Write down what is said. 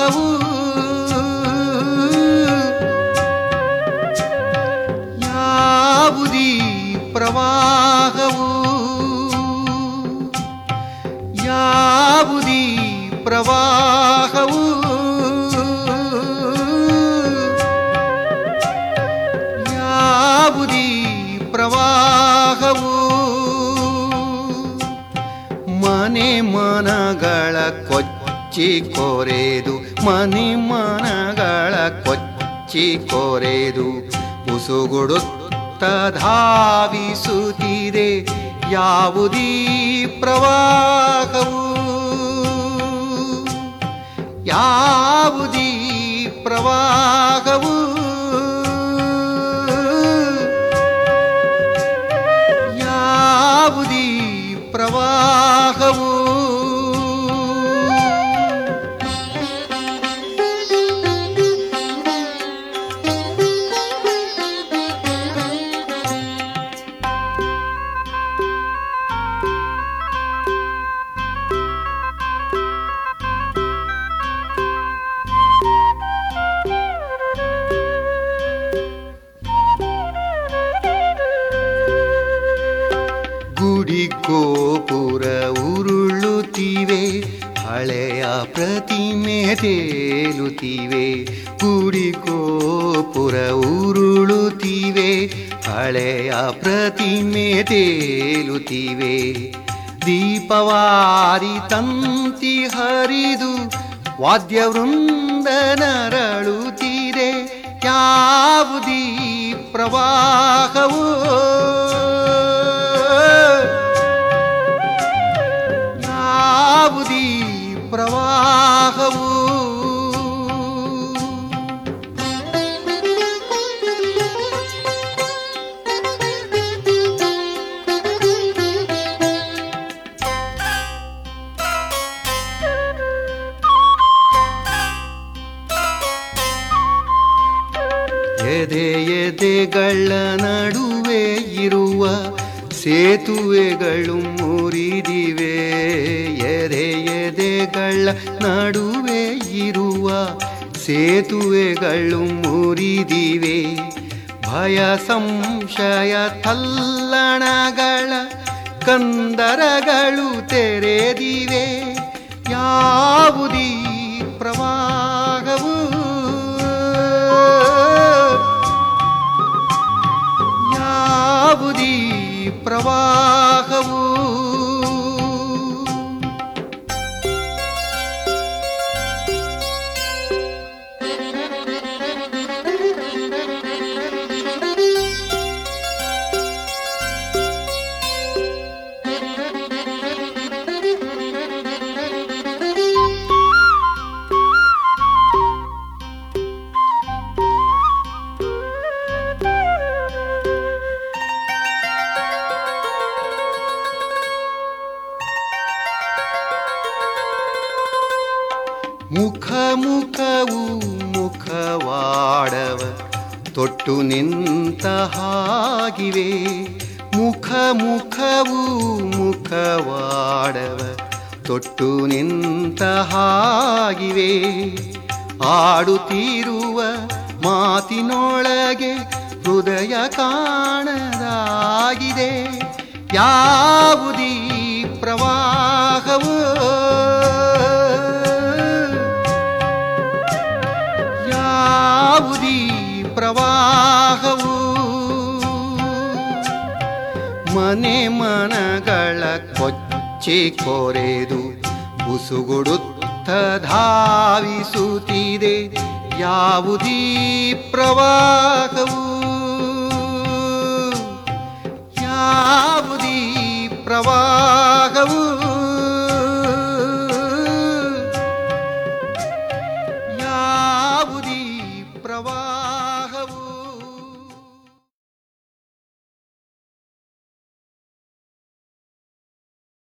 ಪ್ರವಾಹವು ಯಾವುದೀ ಪ್ರವಾಹವು ಯಾವುದೀ ಪ್ರವಾಹವು ಯಾವುದೀ ಪ್ರವಾಹವು ಮನೆ ಮನಗಳ ಕೊಚ್ಚಿ ಕೊರೆದು ಮನೆ ಮನಗಳ ಕೊಚ್ಚಿ ಕೊರೆದು ಉಸುಗುಡುತ್ತ ಧಾವಿಸುತ್ತಿದೆ ಯಾವುದೀ ಪ್ರವಾಹವು ಯಾವುದೀ ಪ್ರವಾಹವು ಯಾವುದೀ ಪ್ರವಾಹವು ಗುಡಿ ಗೋಪುರ ಉರುಳುತ್ತಿವೆ ಹಳೆಯ ಪ್ರತಿಮೆ ತೇಲುತ್ತಿವೆ ಗುಡಿ ಗೋಪುರ ಉರುಳುತ್ತಿವೆ ಹಳೆಯ ಪ್ರತಿಮೆ ತೇಲುತ್ತಿವೆ ದೀಪವಾರಿ ತಂತಿ ಹರಿದು ವಾದ್ಯವೃಂದ ನರಳುತ್ತೀರೆ ಯಾವುದೀ ಪ್ರವಾಹವು ಯಾವುದೀ ಪ್ರವಾಹವು ಎದೆ ಎದೆಗಳ ನಡುವೆ ಇರುವ ಸೇತುವೆಗಳು ಮುರಿದಿವೆ ಎದೆ ಎದೆಗಳ ನಡುವೆ ಇರುವ ಸೇತುವೆಗಳು ಮುರಿದಿವೆ ಭಯ ಸಂಶಯ ತಲ್ಲಣಗಳ ಕಂದರಗಳು ತೆರೆದಿವೆ ಯಾವುದೀ ಪ್ರವಾಹವು ಯಾವುದೀ ಪ್ರವಾಹವು ಮುಖ ಮುಖವು ಮುಖವಾಡವ ತೊಟ್ಟು ನಿಂತ ಹಾಗಿವೆ ಮುಖ ಮುಖವು ಮುಖವಾಡವ ತೊಟ್ಟು ನಿಂತ ಹಾಗಿವೆ ಆಡುತ್ತಿರುವ ಮಾತಿನೊಳಗೆ ಹೃದಯ ಕಾಣದಾಗಿದೆ ಯಾವುದೀ ಪ್ರವಾಹವು ಯಾವುದೀ ಪ್ರವಾಹವು ಮನೆ ಮನಗಳ ಕೊಚ್ಚಿ ಕೊರೆದು ಉಸುಗುಡುತ್ತ ಧಾವಿಸುತ್ತಿದೆ ಯಾವುದೀ ಪ್ರವಾಹವು ಯಾವುದೀ ಪ್ರವಾಹ